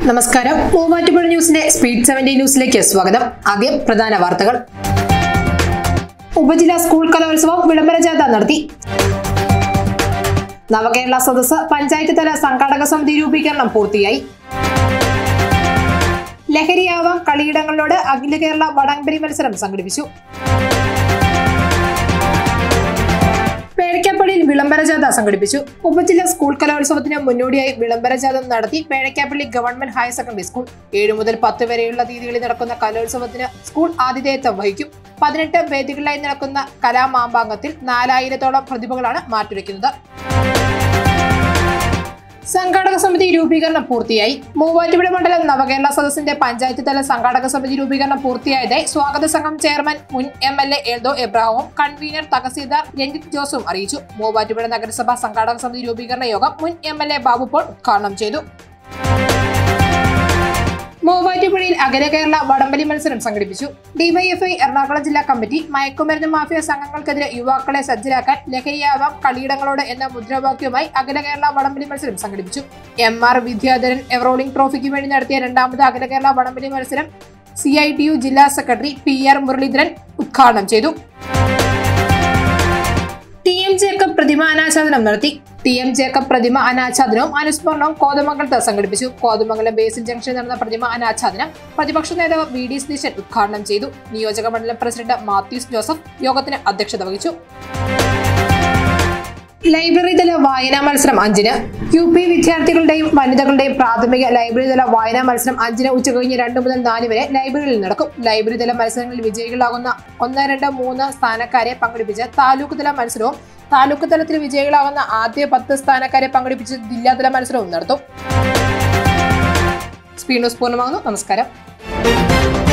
നമസ്കാരം മൂവാറ്റുപുഴ ന്യൂസിന്റെ speed seventy ന്യൂസിലേക്ക് സ്വാഗതം ആദ്യം പ്രധാന വാർത്തകൾ ഉപജില്ലാ സ്കൂൾ കലോത്സവം വിളംബര ജാഥ നടത്തി നവകേരള സദസ്സ് പഞ്ചായത്ത് തല സംഘാടക സമിതി രൂപീകരണം പൂർത്തിയായി ലഹരിയാവാം കളിയിടങ്ങളിലോട് അഖില കേരള വടംവലി മത്സരം സംഘടിപ്പിച്ചു പേഴക്കാപ്പള്ളിയിൽ വിളംബര ജാഥ സംഘടിപ്പിച്ചു ഉപജില്ലാ സ്കൂൾ കലോത്സവത്തിന് മുന്നോടിയായി വിളംബര ജാഥ നടത്തി Pezhakkappilly government higher secondary school ഏഴു മുതൽ പത്ത് വരെയുള്ള തീയതികളിൽ നടക്കുന്ന കലോത്സവത്തിന് സ്കൂൾ ആതിഥേയത്വം വഹിക്കും പതിനെട്ട് വേദികളിലായി നടക്കുന്ന കലാമാമ്പാങ്കത്തിൽ നാലായിരത്തോളം പ്രതിഭകളാണ് മാറ്റുരയ്ക്കുന്നത് സംഘാടക സമിതി രൂപീകരണം പൂർത്തിയായി മൂവാറ്റുപുഴ മണ്ഡലം നവകേരള സദസ്സിന്റെ പഞ്ചായത്ത് തല സംഘാടക സമിതി രൂപീകരണം പൂർത്തിയായതായി സ്വാഗത സംഘം ചെയർമാൻ മുൻ എം എൽ എ എൽദോ എബ്രാഹവും കൺവീനർ തഹസീൽദാർ രഞ്ജിത് ജോസും അറിയിച്ചു മൂവാറ്റുപുഴ നഗരസഭ സംഘാടക സമിതി രൂപീകരണ യോഗം മുൻ M L A Babu Paul ഉദ്ഘാടനം ചെയ്തു മൂവാറ്റുപുഴയിൽ അഖില കേരള വടംവലി മത്സരം സംഘടിപ്പിച്ചു ഡിവൈഎഫ്ഐ എറണാകുളം ജില്ലാ കമ്മിറ്റി മയക്കുമരുന്ന് മാഫിയ സംഘങ്ങൾക്കെതിരെ യുവാക്കളെ സജ്ജരാക്കാൻ ലഹരിയാവാം കളിയിടങ്ങളോട് എന്ന മുദ്രാവാക്യവുമായി അഖില കേരള വടംവലി മത്സരം സംഘടിപ്പിച്ചു എം ആർ വിദ്യാധരൻ എവറോളിംഗ് ട്രോഫിക്ക് വേണ്ടി നടത്തിയ രണ്ടാമത് അഖില കേരള വടംവലി മത്സരം സി ഐ ടി യു ജില്ലാ സെക്രട്ടറി പി ആർ മുരളീധരൻ ഉദ്ഘാടനം ചെയ്തു ടി എം ജേക്കബ് പ്രതിമ അനാച്ഛാദനം നടത്തി ടി എം ജേക്കബ് പ്രതിമ അനാച്ഛാദനവും അനുസ്മരണവും കോതമംഗലത്ത് സംഘടിപ്പിച്ചു കോതമംഗലം ബേസിൽ ജംഗ്ഷനിൽ നടന്ന പ്രതിമ അനാച്ഛാദനം പ്രതിപക്ഷ നേതാവ് വി ഡി സതീശൻ ഉദ്ഘാടനം ചെയ്തു നിയോജക മണ്ഡലം പ്രസിഡന്റ് മാത്യൂസ് ജോസഫ് യോഗത്തിന് അധ്യക്ഷത വഹിച്ചു ലൈബ്രറി തല വായനാ മത്സരം അഞ്ചിന് യു പി വിദ്യാർത്ഥികളുടെയും വനിതകളുടെയും പ്രാഥമിക ലൈബ്രറി തല വായനാ മത്സരം അഞ്ചിന് ഉച്ചകഴിഞ്ഞ് രണ്ട് മുതൽ നാല് വരെ ലൈബ്രറിയിൽ നടക്കും ലൈബ്രറി തല മത്സരങ്ങളിൽ വിജയികളാകുന്ന ഒന്ന് രണ്ട് മൂന്ന് സ്ഥാനക്കാരെ പങ്കെടുപ്പിച്ച് താലൂക്ക് തല മത്സരവും താലൂക്ക് തലത്തിൽ വിജയികളാകുന്ന ആദ്യ പത്ത് സ്ഥാനക്കാരെ പങ്കെടുപ്പിച്ച് ജില്ലാതല മത്സരവും നടത്തും സ്പീഡ് ന്യൂസ് പൂർണ്ണമാകുന്നു നമസ്കാരം